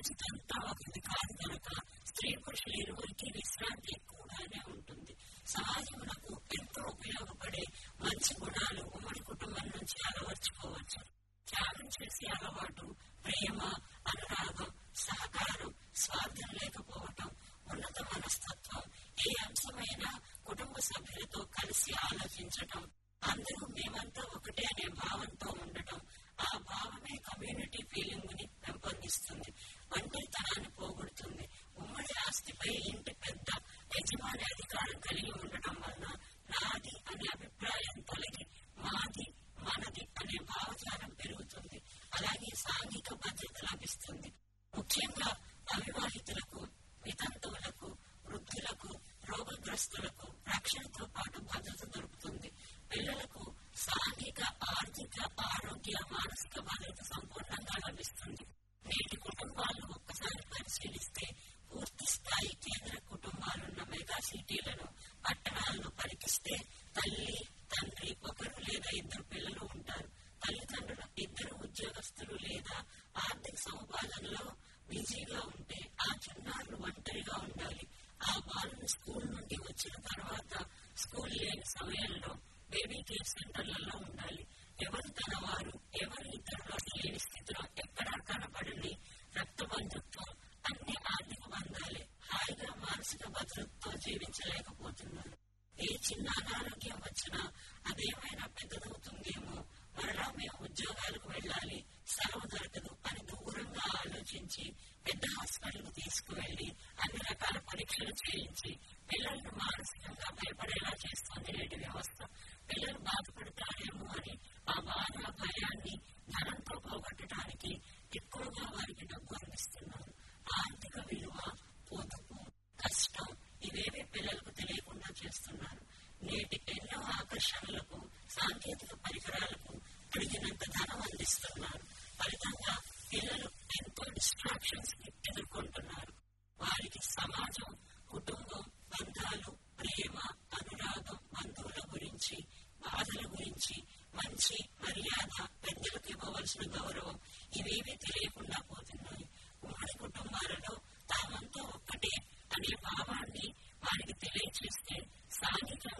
బాధ్యత ఒకటి కాదు కనుక స్త్రీ పురుషులు ఇరువురికి విశ్రాంతి ఎక్కువగానే ఉంటుంది సమాజమునకు ఎంతో ఉపయోగపడే మంచి గుణాలు ఉమ్మడి కుటుంబం నుంచి అలవర్చుకోవచ్చు త్యాగం చేసే అలవాటు ప్రేమ అనురాగం సహకారం స్వార్థం లేకపోవటం ఉన్నత మనస్తత్వం ఏ అంశమైనా కుటుంబ సభ్యులతో కలిసి ఆలోచించటం అందరూ మేమంతా ఒకటే అనే భావంతో ఉండటం ఆ భావమే కమ్యూనిటీ ఫీలింగ్ ని పెంపొందిస్తుంది ఒంటరితనాన్ని పోగొడుతుంది ఉమ్మడి ఆస్తిపై ఇంటి పెద్ద యజమాని అధికారం కలిగి ఉండటం వలన నాది అనే అభిప్రాయం తొలగి మాది మనది అనే భావజాలం పెరుగుతుంది అలాగే సాంఘిక భద్రత లభిస్తుంది ముఖ్యంగా అవివాహితులకు వితంతువులకు వృద్ధులకు రోగగ్రస్తులకు రక్షణతో పాటు భద్రత దొరుకుతుంది పిల్లలకు సాంఘిక ఆర్థిక ఆరోగ్య మానసిక భద్రత సంపూర్ణంగా లభిస్తుంది నేటి కుటుంబాలు ఒక్కసారి పరిశీలిస్తే పూర్తి స్థాయి కేంద్ర కుటుంబాలున్న మెగా సిటీలను పట్టణాలను పరికిస్తే తల్లి తండ్రి ఒకరు లేదా ఇద్దరు పిల్లలు ఉంటారు తల్లిదండ్రులు ఇద్దరు ఉద్యోగస్తులు లేదా ఆర్థిక సముపార్జనలో బిజీగా ఉంటే ఆ చిన్నారులు ఒంటరిగా ఉండాలి ఆ బాలను స్కూల్ నుండి వచ్చిన తర్వాత స్కూల్ లేని సమయంలో బేబీ కేర్ సెంటర్లలో ఉండాలి ఎవరు తన వారు ఎవరు ఇతరులు లేని స్థితిలో ఎక్కడా కనపడని రక్త బంధుత్వం అన్ని ఆర్థిక బంధాలే హాయిగా మానసిక భద్రతతో జీవించలేకపోతున్నారు ఏ చిన్న అనారోగ్యం వచ్చినా అదేమైనా పెద్దదవుతుందేమో మరలా మేము ఉద్యోగాలకు వెళ్ళాలి సెలవు దొరకదు అని దూరంగా ఆలోచించి పెద్ద హాస్పిటల్కు తీసుకువెళ్లి అన్ని రకాల పరీక్షలు చేయించి పిల్లలను మానసికంగా భయపడేలా చేస్తుంది నేటి వ్యవస్థ పిల్లలు బాధపడతారేమో అని ఆ బాధ భయాన్ని ధనంతో పోగొట్టడానికి ఎక్కువగా వారికి డబ్బు అందిస్తున్నారు ఆర్థిక విలువ పొదుపు కష్టం ఇవేవి పిల్లలకు తెలియకుండా చేస్తున్నారు నేటి ఎన్నో ఆకర్షణలకు సాంకేతిక పరికరాలకు అడిగినంత ధనం అందిస్తున్నారు ఫలితంగా పిల్లలు ఎంతో డిస్ట్రాక్షన్స్ ఎదుర్కొంటున్నారు వారికి సమాజం కుటుంబం బంధాలు ప్రేమ అనురాగం బంధువుల గురించి బాధల గురించి మంచి మర్యాద పెద్దలకు ఇవ్వవలసిన గౌరవం ఇవేమీ తెలియకుండా పోతున్నాయి ఉమ్మడి కుటుంబాలలో తామంతా ఒక్కటే అనే భావాన్ని వారికి తెలియచేస్తే సాంఘికంగా